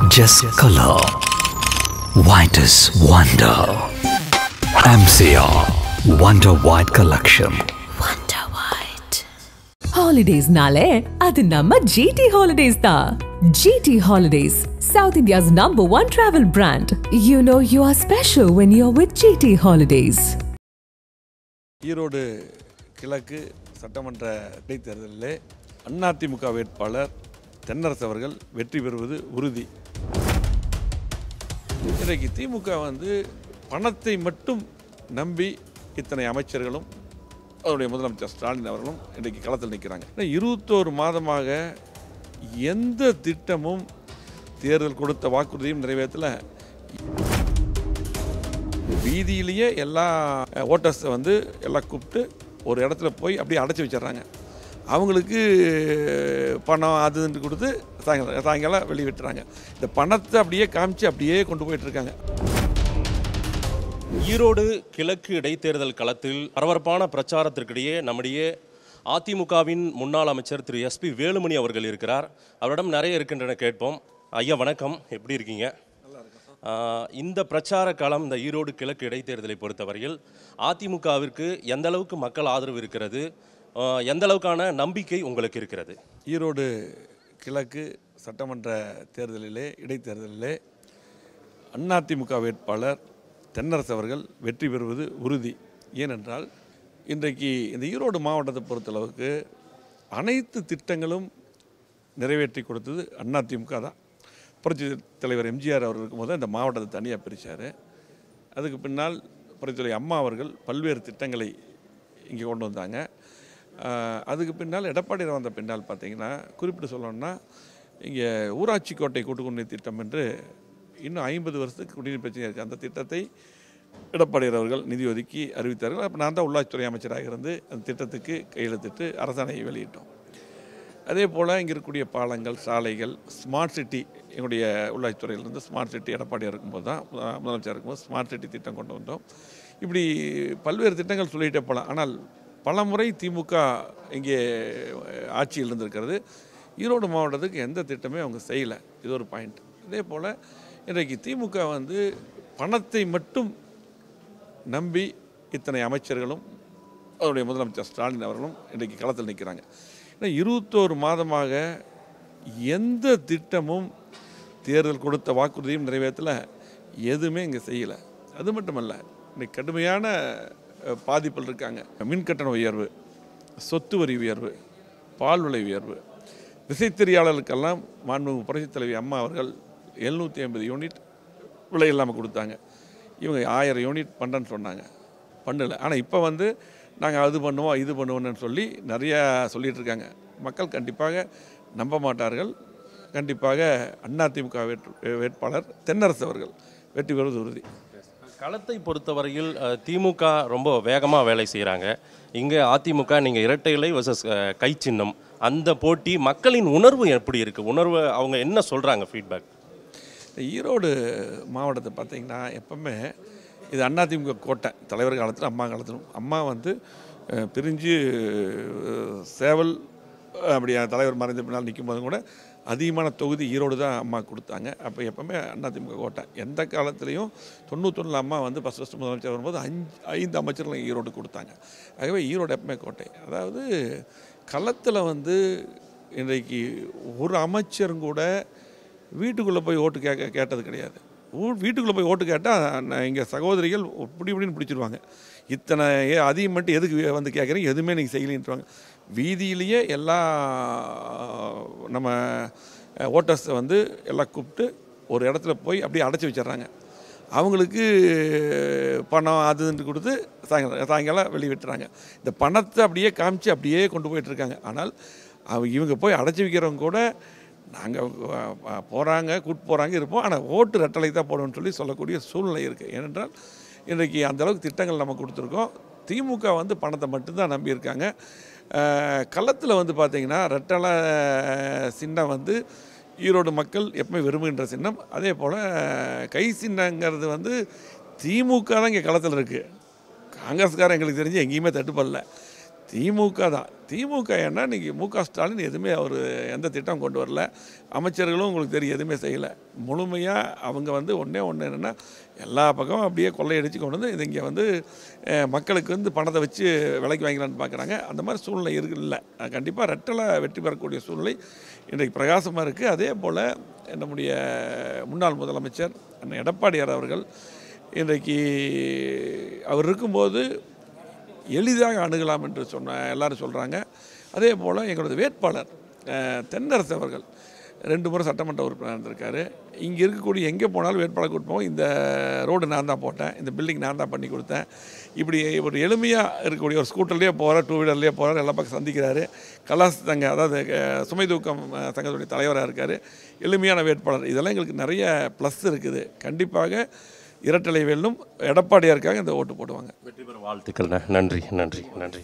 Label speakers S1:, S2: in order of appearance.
S1: just color. White is wonder. MCR Wonder White Collection.
S2: Wonder White.
S3: ஹாலிடேஸ்னாலே அது நம்ம GT holidays தான் GT holidays South India's number one travel brand you know you are special when you are with GT holidays
S4: Erode கிழக்கு சட்டமன்ற இடைத்தேர்தலிலே அதிமுக வேட்பாளர் தென்னரசு அவர்கள் வெற்றி பெறுவது உறுதி இன்றைக்கு திமுக வந்து பணத்தை மட்டும் நம்பி இத்தனை அமைச்சர்களும் அவருடைய முதலமைச்சர் ஸ்டாலின் அவர்களும் இன்றைக்கு களத்தில் நிற்கிறாங்க இன்னும் இருபத்தோரு மாதமாக எந்த திட்டமும் தேர்தல் கொடுத்த வாக்குறுதியும் நிறைவேற்றல வீதியிலேயே எல்லா ஓட்டர்ஸை வந்து எல்லாம் கூப்பிட்டு ஒரு இடத்துல போய் அப்படியே அடைச்சி வச்சிடுறாங்க அவங்களுக்கு பணம் அது இதுன்னு கொடுத்து சாயங்காலம் சாயங்காலம் வெளியே விட்டுறாங்க இந்த பணத்தை அப்படியே காமிச்சு அப்படியே கொண்டு போயிட்டு இருக்காங்க
S5: ஈரோடு கிழக்கு இடைத்தேர்தல் களத்தில் பரபரப்பான பிரச்சாரத்திற்கிடையே நம்முடைய அதிமுகவின் முன்னாள் அமைச்சர் திரு எஸ்பி வேலுமணி அவர்கள் இருக்கிறார் அவரிடம் நிறைய இருக்கின்றன கேட்போம் ஐயா வணக்கம் எப்படி இருக்கீங்க ஆஹ், இந்த பிரச்சார களம் இந்த ஈரோடு கிழக்கு இடைத்தேர்தலை பொறுத்தவரையில் அதிமுகவிற்கு எந்த அளவுக்கு மக்கள் ஆதரவு இருக்கிறது ஆஹ், எந்த அளவுக்கான நம்பிக்கை உங்களுக்கு இருக்கிறது
S4: ஈரோடு கிழக்கு சட்டமன்ற தேர்தலிலே இடைத்தேர்தலிலே அதிமுக வேட்பாளர் தென்னரசு அவர்கள் வெற்றி பெறுவது உறுதி ஏனென்றால் இன்றைக்கு இந்த ஈரோடு மாவட்டத்தை பொறுத்தளவுக்கு அனைத்து திட்டங்களும் நிறைவேற்றி கொடுத்தது அதிமுக தான் புரட்சி தலைவர் எம்ஜிஆர் அவர் இருக்கும்போது இந்த மாவட்டத்தை தனியாக பிரித்தார் அதுக்கு பின்னால் புரட்சித்தலைவர் அம்மா அவர்கள் பல்வேறு திட்டங்களை இங்கே கொண்டு வந்தாங்க ஆஹ் அதுக்கு பின்னால் எடப்பாடியில் வந்த பின்னால் பார்த்தீங்கன்னா குறிப்பிட்டு சொல்லணும்னா இங்கே ஊராட்சி கோட்டை கூட்டுக்குடிநீர் திட்டம் என்று இன்னும் ஐம்பது வருஷத்துக்கு குடிநீர் பிரச்சனை இருக்குது அந்த திட்டத்தை எடப்பாடியார் அவர்கள் நிதி ஒதுக்கி அறிவித்தார்கள் அப்போ நான் தான் உள்ளாட்சித்துறை அமைச்சராக இருந்து அந்த திட்டத்துக்கு கையெழுத்திட்டு அரசாணையை வெளியிட்டோம் அதே போல் இங்கே இருக்கக்கூடிய பாலங்கள் சாலைகள் ஸ்மார்ட் சிட்டி எங்களுடைய உள்ளாட்சித்துறையிலிருந்து ஸ்மார்ட் சிட்டி எடப்பாடியாக இருக்கும்போது தான் முத- முதலமைச்சர் இருக்கும்போது ஸ்மார்ட் சிட்டி திட்டம் கொண்டு வந்தோம் இப்படி பல்வேறு திட்டங்கள் சொல்லிகிட்டே போகலாம் ஆனால் பல முறை திமுக இங்கே அஹ், ஆட்சியில் இருந்திருக்கிறது ஈரோடு மாவட்டத்துக்கு எந்த திட்டமே அவங்க செய்யலை இது ஒரு பாயிண்ட் இதே போல் இன்றைக்கு திமுக வந்து பணத்தை மட்டும் நம்பி இத்தனை அமைச்சர்களும் அவருடைய முதலமைச்சர் ஸ்டாலின் அவர்களும் இன்றைக்கு களத்தில் நிற்கிறாங்க ஏன்னா இருபத்தோரு மாதமாக எந்த திட்டமும் தேர்தல் கொடுத்த வாக்குறுதியும் நிறைவேற்றல எதுவுமே இங்கே செய்யலை அது மட்டுமல்ல இன்னைக்கு கடுமையான அஹ், பாதிப்பில் இருக்காங்க மின் கட்டண உயர்வு சொத்து வரி உயர்வு பால் விலை உயர்வு விசைத்தறியாளர்களுக்கெல்லாம் மாண்புமிகு புரட்சித் தலைவி அம்மா அவர்கள் எழுநூற்றி ஐம்பது யூனிட் விலை இல்லாமல் கொடுத்தாங்க இவங்க ஆயிரம் யூனிட் பண்ணுறேன்னு சொன்னாங்க பண்ணலை ஆனால் இப்போ வந்து நாங்கள் அது பண்ணுவோம் இது பண்ணுவோம்னு சொல்லி நிறையா சொல்லிட்டு இருக்காங்க மக்கள் கண்டிப்பாக நம்ப மாட்டார்கள் கண்டிப்பாக அதிமுக வேட்பு வேட்பாளர் தென்னரசு அவர்கள் வெற்றி பெறுவது உறுதி
S5: களத்தை பொறுத்தவரையில் அஹ், திமுக ரொம்ப வேகமாக வேலை செய்கிறாங்க இங்கே அதிமுக நீங்கள் இரட்டை இலை வர்சஸ் கை சின்னம் அந்த போட்டி மக்களின் உணர்வு எப்படி இருக்குது உணர்வு அவங்க என்ன சொல்கிறாங்க ஃபீட்பேக்
S4: இந்த ஈரோடு மாவட்டத்தை பார்த்தீங்கன்னா எப்பவுமே இது அதிமுக கோட்டை தலைவர் காலத்தில் அம்மா காலத்திலும் அம்மா வந்து அஹ், பிரிஞ்சு அஹ், சேவல் அஹ், அப்படி தலைவர் மறைந்த பின்னால் நிற்கும் போதும் கூட அதிகமான தொகுதி ஈரோடு தான் அம்மா கொடுத்தாங்க அப்போ எப்பவுமே அதிமுக கோட்டை எந்த காலத்துலேயும் தொண்ணூத்தொன்னில் அம்மா வந்து ஃபஸ்ட் ஃபஸ்ட் முதலமைச்சர் வரும்போது அஞ்சு ஐந்து அமைச்சர்கள் ஈரோடு கொடுத்தாங்க ஆகவே ஈரோடு எப்பவுமே கோட்டை அதாவது களத்தில் வந்து இன்றைக்கு ஒரு அமைச்சரும் கூட வீட்டுக்குள்ளே போய் ஓட்டு கேட்க கேட்டது கிடையாது ஊ- வீட்டுக்குள்ளே போய் ஓட்டு கேட்டால் எங்கள் சகோதரிகள் இப்படி இப்படின்னு பிடிச்சிருவாங்க இத்தனை ஏ அதிகம் மட்டும் எதுக்கு வே- வந்து கேட்குறீங்க எதுவுமே நீங்கள் செய்யலின்ட்டுருவாங்க வீதியிலேயே எல்லா நம்ம ஓட்டர்ஸை வந்து எல்லாம் கூப்பிட்டு ஒரு இடத்துல போய் அப்படியே அடைச்சி வச்சிடுறாங்க அவங்களுக்கு பணம் அது இதுன்னு கொடுத்து சாயங்காலம் சாயங்காலம் வெளியே விட்டுறாங்க இந்த பணத்தை அப்படியே காமிச்சு அப்படியே கொண்டு போயிட்டு இருக்காங்க ஆனால் அவங்க இவங்க போய் அடைச்சி வைக்கிறவங்க கூட நாங்கள் போகிறாங்க கூட்டு போகிறாங்க இருப்போம் ஆனால் ஓட்டு ரெட்டலை தான் போடணும்னு சொல்லி சொல்லக்கூடிய சூழ்நிலை இருக்குது ஏனென்றால் இன்றைக்கி அந்த அளவுக்கு திட்டங்கள் நம்ம கொடுத்துருக்கோம் திமுக வந்து பணத்தை மட்டும்தான் நம்பியிருக்காங்க களத்தில் வந்து பார்த்திங்கன்னா ரெட்டலை சின்னம் வந்து ஈரோடு மக்கள் எப்பவுமே விரும்புகின்ற சின்னம் அதே போல் கை சின்னங்கிறது வந்து திமுக தான் இங்கே களத்தில் இருக்குது காங்கிரஸ்காரன் எங்களுக்கு தெரிஞ்சு எங்கேயுமே தட்டுப்படல திமுக தான் திமுக ஏன்னா இன்றைக்கி மு க ஸ்டாலின் எதுவுமே அவர் எந்த திட்டம் கொண்டு வரல அமைச்சர்களும் உங்களுக்கு தெரியும் எதுவுமே செய்யலை முழுமையாக அவங்க வந்து ஒன்றே ஒன்று என்னென்னா எல்லா பக்கமும் அப்படியே கொள்ளையடிச்சு கொண்டு வந்து இது இங்கே வந்து அஹ், மக்களுக்கு வந்து பணத்தை வச்சு விலைக்கு வாங்கிக்கலான்னு பார்க்குறாங்க அந்த மாதிரி சூழ்நிலை இருக்கு இல்லை கண்டிப்பாக ரெட்டலை வெற்றி பெறக்கூடிய சூழ்நிலை இன்றைக்கு பிரகாசமாக இருக்குது அதே போல் நம்முடைய முன்னாள் முதலமைச்சர் அண்ணன் எடப்பாடியார் அவர்கள் இன்றைக்கு அவர் இருக்கும்போது எளிதாக அணுகலாம் என்று சொன்ன எல்லாரும் சொல்கிறாங்க அதே போல் எங்களது வேட்பாளர் அஹ், தென்னரசு அவர்கள் ரெண்டு முறை சட்டமன்ற உறுப்பினர் இருந்திருக்காரு இங்கே இருக்கக்கூடிய எங்கே போனாலும் வேட்பாளர் கூட்டம் இந்த ரோடு நான் தான் போட்டேன் இந்த பில்டிங் நான் தான் பண்ணி கொடுத்தேன் இப்படி ஒரு எளிமையாக இருக்கக்கூடிய ஒரு ஸ்கூட்டர்லேயே போகிறார் டூ வீலர்லேயே போகிறார் எல்லா பக்கம் சந்திக்கிறாரு கலாஸ் சங்க அதாவது அஹ், சுமை தூக்கம் அஹ், சங்கத்துடைய தலைவராக இருக்கார் எளிமையான வேட்பாளர் இதெல்லாம் எங்களுக்கு நிறைய ப்ளஸ் இருக்குது கண்டிப்பாக இரட்டலை வெல்லும் எடப்பாடியாருக்காக இந்த ஓட்டு போடுவாங்க
S5: வெற்றி பெற வாழ்த்துக்கள்ண்ணே நன்றி நன்றி நன்றி